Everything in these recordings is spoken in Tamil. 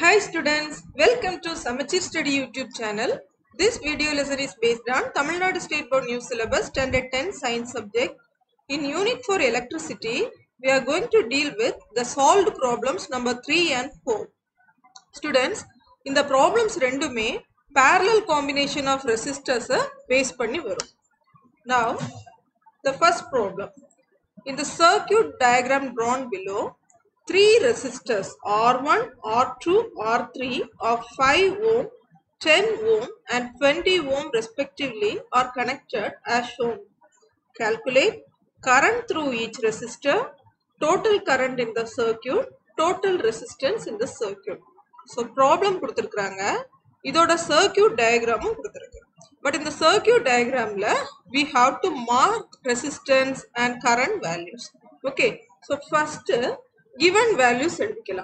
Hi students, welcome to Samachir Study YouTube channel. This video lesson is based on Tamil Nadu State Board New Syllabus Standard 10 Science subject. In Unit 4 Electricity, we are going to deal with the solved problems number 3 and 4. Students, இந்த problems ரெண்டுமே parallel combination of resistors base பண்ணி வரும். Now, the first problem. In the circuit diagram drawn below, three resistors R1, R2, R3 of 5 ohm, 10 ohm and 20 ohm respectively are connected as shown. Calculate current through each resistor, total current in the circuit, total resistance in the circuit. So problem கொடுத்திருக்காங்க இதோட circuit diagramமும் கொடுத்திருக்கு பட் இந்த circuit diagramல we have to mark resistance and current values okay so first given values எழுதிக்கலாம்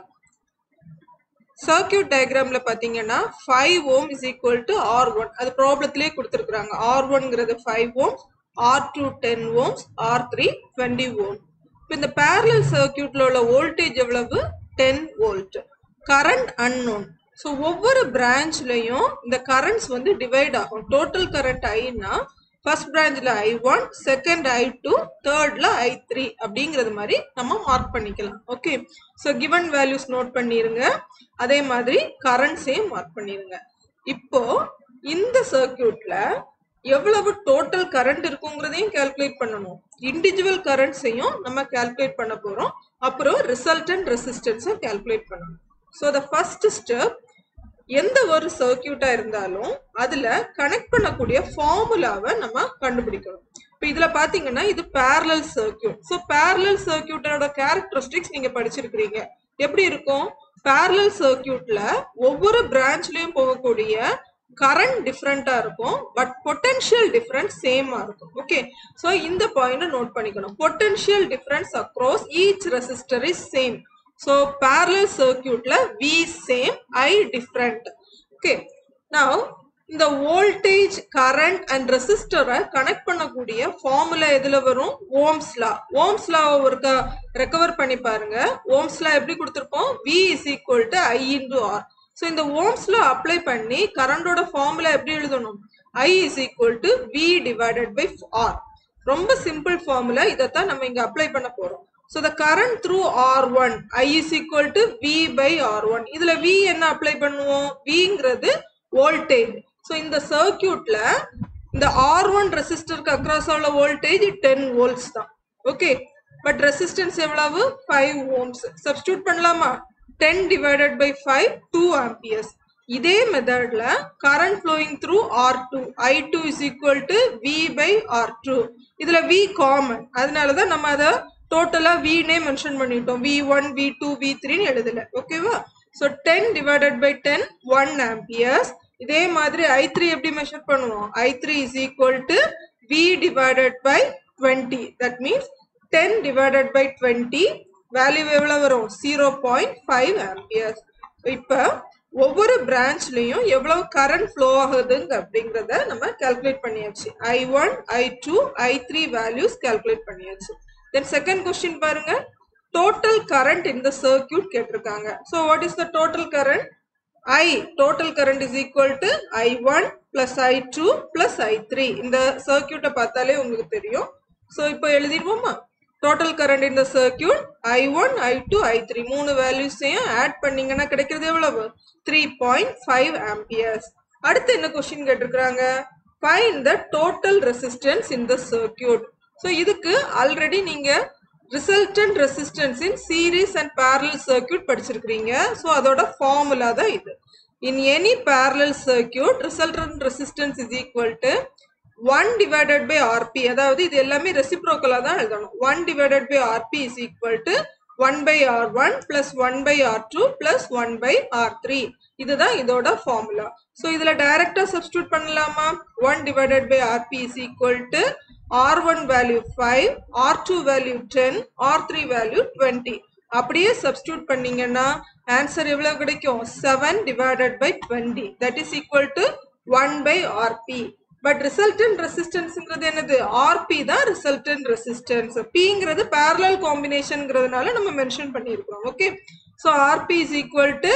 சர்க்கியூட் டயக்ராம்ல பாத்தீங்கன்னா five ohm is equal to R one அது ப்ராப்ளத்திலே கொடுத்துருக்காங்க ஆர் ஒன்ங்கிறது five ohms R two ten ohms R three twenty ohm இப்போ இந்த பேரலல் சர்க்கியூட்ல உள்ள வோல்டேஜ் எவ்வளவு ten volt current unknown so ஒவ்வொரு பிரான்ச்லையும் இந்த கரண்ட்ஸ் வந்து டிவைட் ஆகும் டோட்டல் கரண்ட் ஐனா ஃபர்ஸ்ட் பிரான்ச்ல I one second I two தேர்ட்ல ஐ த்ரீ அப்படிங்கிறது மாதிரி நம்ம மார்க் பண்ணிக்கலாம் okay so given values note பண்ணிருங்க அதே மாதிரி கரண்ட்ஸையும் மார்க் பண்ணிருங்க இப்போ இந்த சர்க்கியூட்ல எவ்வளவு டோட்டல் கரண்ட் இருக்குங்கிறதையும் கால்குலேட் பண்ணணும் இண்டிவிஜுவல் கரண்ட்ஸையும் நம்ம கால்குலேட் பண்ண போறோம் அப்புறம் ரிசல்டன்ட் ரெசிஸ்டன்ஸும் கால்குலேட் பண்ணணும் ஸோ த ஃபர்ஸ்ட் ஸ்டெப் எந்த ஒரு சர்க்கியூட்டா இருந்தாலும் அதுல கனெக்ட் பண்ணக்கூடிய ஃபார்முலாவை நம்ம கண்டுபிடிக்கணும் இப்போ இதுல பாத்தீங்கன்னா இது பேரலல் சர்க்கியூட் ஸோ பேரலல் சர்க்கியூட்டோட கேரக்டரிஸ்டிக்ஸ் நீங்க படிச்சிருக்கிறீங்க எப்படி இருக்கும் பேரலல் சர்க்கியூட்ல ஒவ்வொரு பிரான்ச்லயும் போகக்கூடிய கரண்ட் டிஃப்ரெண்டா இருக்கும் பட் பொட்டன்ஷியல் டிஃபரன்ஸ் சேமா இருக்கும் ஓகே ஸோ இந்த பாயிண்ட் நோட் பண்ணிக்கணும் potential difference across each resistor is same so parallel சர்க்கியூட்ல V same I different okay now இந்த வோல்டேஜ் கரண்ட் அண்ட் ரெசிஸ்டரை கனெக்ட் பண்ணக்கூடிய ஃபார்முலா எதுல வரும் ஓம்ஸ்லா ஓம்ஸ்லா ஒருக்கா ரெக்கவர் பண்ணி பாருங்க ஓம்ஸ்லா எப்படி கொடுத்துருப்போம் V is equal to I into R so இந்த ஓம்ஸ்லா அப்ளை பண்ணி கரண்டோட ஃபார்முலா எப்படி எழுதணும் I is equal to V divided by R ரொம்ப சிம்பிள் ஃபார்முலா இதைத்தான் நம்ம இங்க அப்ளை பண்ண போறோம் so the current through R one I is equal to V by R one இதுல வி என்ன அப்ளை பண்ணுவோம் விங்கிறது வோல்டேஜ் ஸோ இந்த சர்க்கியூட்ல இந்த ஆர் ஒன் ரெசிஸ்டருக்கு அக்ராஸ் உள்ள வோல்டேஜ் டென் வோல்ட்ஸ் தான் ஓகே பட் ரெசிஸ்டன்ஸ் எவ்வளவு ஃபைவ் ஓம்ஸ் சப்ஸ்டியூட் பண்ணலாமா ten divided by five two amperes இதே மெத்தட்ல current flowing through R two I two is equal to V by R two இதுல வி காமன் அதனாலதான் நம்ம அதை டோட்டலா வினே மென்ஷன் பண்ணிட்டோம் V one V two V த்ரீன்னு எழுதல ஓகேவா so ten divided by ten one amperes இதே மாதிரி ஐ த்ரீ எப்படி மெஷர் பண்ணுவோம் I three is equal to V divided by twenty that means ten divided by twenty value எவ்வளவு வரும் ஜீரோ பாயிண்ட் ஃபைவ் ஆம்பியர்ஸ் இப்போ ஒவ்வொரு பிரான்ச்லயும் எவ்வளவு கரண்ட் ஃப்ளோ ஆகுதுங்க அப்படிங்கிறத நம்ம கால்குலேட் பண்ணியாச்சு I one I two I three values calculate பண்ணியாச்சு தென் செகண்ட் கொஸ்டின் பாருங்க டோட்டல் கரண்ட் இந்த சர்க்கியூட் கேட்டிருக்காங்க so what is the total current I total current is equal to I one plus I two plus I three இந்த சர்க்கியூட்டை பார்த்தாலே உங்களுக்கு தெரியும் ஸோ இப்போ எழுதிடுவோமா டோட்டல் கரண்ட் இந்த circuit I one I two I three மூணு வேல்யூஸையும் ஆட் பண்ணீங்கன்னா கிடைக்கிறது எவ்வளவு த்ரீ பாயிண்ட் ஃபைவ் ஆம்பியர்ஸ் அடுத்து என்ன கொஸ்டின் கேட்டிருக்கிறாங்க find the total resistance in the circuit so இதுக்கு ஆல்ரெடி நீங்க resultant resistance in series and parallel circuit படிச்சிருக்கிறீங்க ஸோ அதோட ஃபார்முலா தான் இது in any parallel circuit resultant resistance is equal to one divided by RP அதாவது இது எல்லாமே ரெசிப்ரோக்கலா தான் எழுதணும் one divided by RP is equal to one by R one plus one by R two plus one by R three இதுதான் இதோட ஃபார்முலா ஸோ இதுல டைரக்டா சப்ஸ்டியூட் பண்ணலாமா one divided by RP is equal to R one value five R two value ten R three value twenty அப்படியே சப்ஸ்டியூட் பண்ணீங்கன்னா ஆன்சர் எவ்வளவு கிடைக்கும் seven divided by twenty that is equal to one by RP but resultant ரெசிஸ்டன்ஸ்ங்கிறது என்னது ஆர்பி தான் ரிசல்டன்ட் ரெசிஸ்டன்ஸ் பிங்கிறது பேரலல் காம்பினேஷன்ங்கிறதுனால நம்ம மென்ஷன் பண்ணியிருக்கிறோம் okay so RP is equal to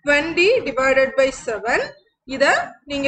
twenty divided by seven இதை நீங்க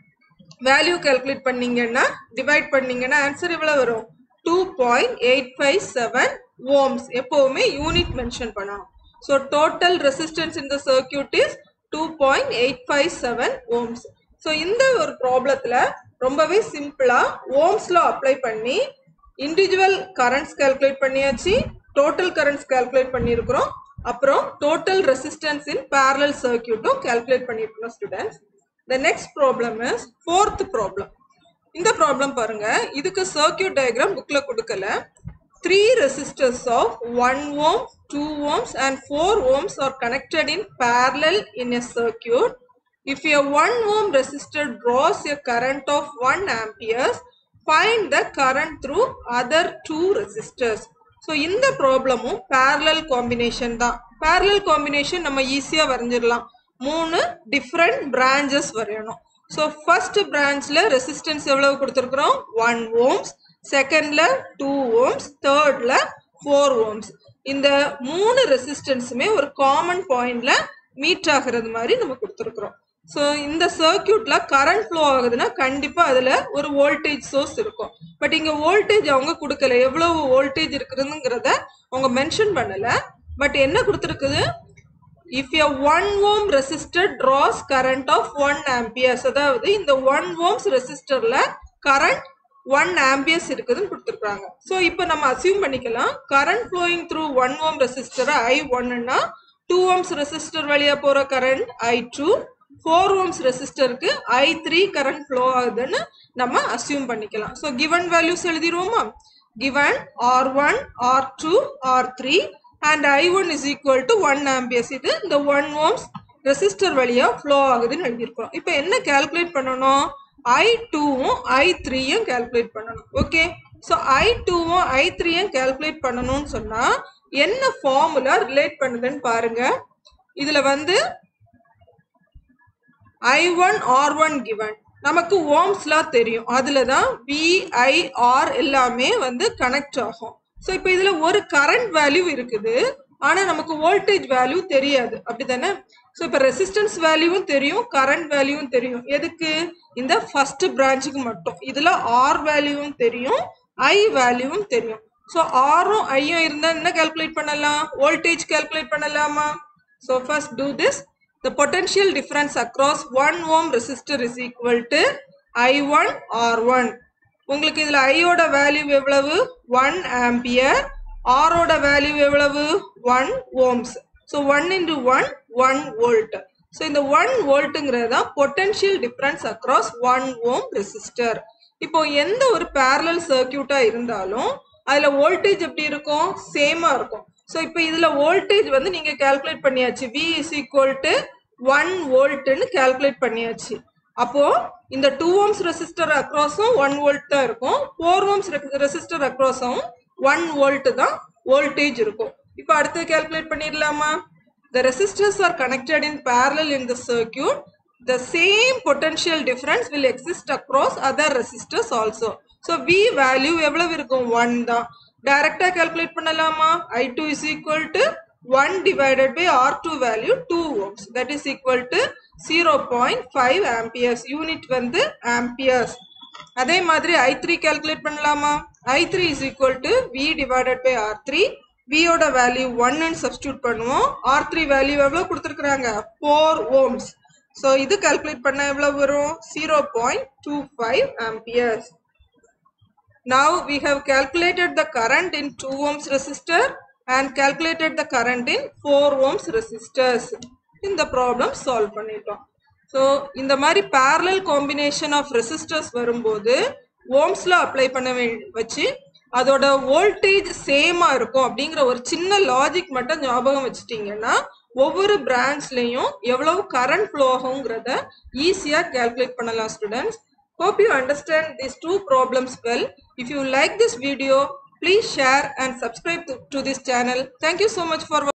வேல்யூ கால்குலேட் பண்ணீங்கன்னா டிவைட் பண்ணீங்கன்னா ஆன்சர் எவ்வளவு வரும் two point eight five seven ohms எப்பவுமே யூனிட் மென்ஷன் பண்ணணும் so total resistance in the circuit is two point eight five seven ohms so இந்த ஒரு ப்ராப்ளத்துல ரொம்பவே சிம்பிளா ஓம்ஸ்ல அப்ளை பண்ணி இண்டிவிஜுவல் கரண்ட்ஸ் கால்குலேட் பண்ணியாச்சு டோட்டல் கரண்ட்ஸ் கால்குலேட் பண்ணியிருக்கிறோம் அப்புறம் டோட்டல் ரெசிஸ்டன்ஸ் இன் parallel சர்க்கியூட்டும் கால்குலேட் பண்ணியிருக்கோம் students the next problem is fourth problem இந்த ப்ராப்ளம் பாருங்க இதுக்கு சர்க்கியூட் டயக்ராம் புக்ல கொடுக்கல three resistors of one ohm two ohms and four ohms are connected in parallel in a circuit if a 1 ohm resistor draws a current of 1 amperes find the current through other two resistors so இந்த ப்ராப்ளமும் parallel combination தான் parallel combination நம்ம ஈஸியா வரைஞ்சிடலாம் மூணு டிஃப்ரெண்ட் பிரான்ச்சஸ் வரையணும் ஸோ ஃபர்ஸ்ட் பிரான்ச்ல ரெசிஸ்டன்ஸ் எவ்வளவு கொடுத்துருக்குறோம் ஒன் ஓம்ஸ் செகண்ட்ல டூ ஓம்ஸ் தேர்ட்ல ஃபோர் ஓம்ஸ் இந்த மூணு ரெசிஸ்டன்ஸுமே ஒரு காமன் பாயிண்ட்ல மீட் ஆகுறது மாதிரி நம்ம கொடுத்துருக்குறோம் ஸோ இந்த சர்க்கியூட்ல கரண்ட் ஃப்ளோ ஆகுதுன்னா கண்டிப்பா அதுல ஒரு வோல்டேஜ் சோர்ஸ் இருக்கும் பட் இங்க வோல்டேஜ் அவங்க கொடுக்கல எவ்வளவு வோல்டேஜ் இருக்குதுங்கிறத அவங்க மென்ஷன் பண்ணல பட் என்ன கொடுத்துருக்குது if a one ohm resistor draws current of one amperes அதாவது இந்த ஒன் ஓம்ஸ் ரெசிஸ்டர்ல கரண்ட் ஒன் ஆம்பியர்ஸ் இருக்குதுன்னு கொடுத்துருக்காங்க ஸோ இப்போ நம்ம அசியூம் பண்ணிக்கலாம் current flowing through one ohm resistor I ஒன்னுன்னா டூ ஓம்ஸ் ரெசிஸ்டர் வழியா போற current I two four ohms ரெசிஸ்டருக்கு ஐ த்ரீ கரண்ட் ஃப்ளோ ஆகுதுன்னு நம்ம அசியூம் பண்ணிக்கலாம் ஸோ கிவன் வேல்யூஸ் எழுதிருவோமா given R one R two R three and I one is equal to one amperes இது இந்த ஒன் ஓம்ஸ் ரெசிஸ்டர் வழியா ஃப்ளோ ஆகுதுன்னு எழுதியிருக்கோம் இப்போ என்ன கால்குலேட் பண்ணணும் ஐ டூவும் ஐ த்ரீயும் கால்குலேட் பண்ணணும் ஓகே ஸோ ஐ டூவும் ஐ த்ரீயும் கால்குலேட் பண்ணணும்னு சொன்னா என்ன ஃபார்முலா ரிலேட் பண்ணுதுன்னு பாருங்க இதுல வந்து I one R one given நமக்கு ஓம்ஸ்லாம் தெரியும் அதுல தான் விஐஆர் எல்லாமே வந்து கனெக்ட் ஆகும் ஸோ இப்போ இதுல ஒரு கரண்ட் வேல்யூ இருக்குது ஆனா நமக்கு வோல்டேஜ் வேல்யூ தெரியாது அப்படிதானே ஸோ இப்போ ரெசிஸ்டன்ஸ் வேல்யூவும் தெரியும் கரண்ட் வேல்யூவும் தெரியும் எதுக்கு இந்த ஃபர்ஸ்ட் பிரான்ச்சுக்கு மட்டும் இதுல ஆர் வேல்யூவும் தெரியும் ஐ வேல்யூவும் தெரியும் ஸோ ஆரும் ஐயும் இருந்தா என்ன கால்குலேட் பண்ணலாம் வோல்டேஜ் கால்குலேட் பண்ணலாமா so first to this the potential difference across 1 ohm resistor is equal to I1 R1 உங்களுக்கு இதுல I ஓட வேல்யூ எவ்வளவு 1 ஆம்பியர் R ஓட வேல்யூ எவ்வளவு 1 ohms so one into one one volt so இந்த ஒன் வோல்ட்டுங்கிறது தான் potential difference across one ohm resistor இப்போ எந்த ஒரு பேரலல் சர்க்கியூட்டா இருந்தாலும் அதுல வோல்டேஜ் எப்படி இருக்கும் சேமா இருக்கும் ஸோ இப்போ இதுல வோல்டேஜ் வந்து நீங்க கால்குலேட் பண்ணியாச்சு V is equal to one வோல்ட்னு கால்குலேட் பண்ணியாச்சு அப்போ இந்த டூ ஓம்ஸ் ரெசிஸ்டர் அக்ராஸும் ஒன் வோல்ட் தான் இருக்கும் ஃபோர் ஓம்ஸ் ரெசிஸ்டர் அக்ராஸும் ஒன் வோல்ட் தான் வோல்டேஜ் இருக்கும் இப்போ அடுத்து கால்குலேட் பண்ணிடலாமா the resistors are connected in parallel in the circuit the same potential difference will exist across other resistors also so v value எவ்வளவு இருக்கும் 1 தான் டைரக்டா கால்குலேட் பண்ணலாமா i2 is equal to 1 divided by r2 value 2 ohms that is equal to 0.5 amperes unit வந்து amperes அதே மாதிரி i3 கால்குலேட் பண்ணலாமா i3 is equal to v divided by r3 v ஓட வேல்யூ ஒன்னு சப்ஸ்டியூட் பண்ணுவோம் ஆர் த்ரீ வேல்யூ எவ்வளவு கொடுத்துருக்குறாங்க ஃபோர் ஓம்ஸ் ஸோ இது கால்குலேட் பண்ண எவ்வளவு வரும் zero point two five amperes Now we have calculated the current in 2 ohms resistor and calculated the current in 4 ohms resistors. இந்த ப்ராப்ளம் சால்வ் பண்ணிட்டோம் ஸோ இந்த மாதிரி parallel combination of resistors வரும்போது ஓம்ஸ்ல அப்ளை பண்ண வே- வச்சு அதோட வோல்டேஜ் சேமா இருக்கும் அப்படிங்கிற ஒரு சின்ன லாஜிக் மட்டும் ஞாபகம் வச்சுட்டீங்கன்னா ஒவ்வொரு பிரான்ச்லயும் எவ்வளவு கரண்ட் ஃப்ளோ ஆகுங்கிறத ஈஸியா கால்குலேட் பண்ணலாம் students Hope you understand these two problems well. If you like this video, please share and subscribe to, to this channel. Thank you so much for watching.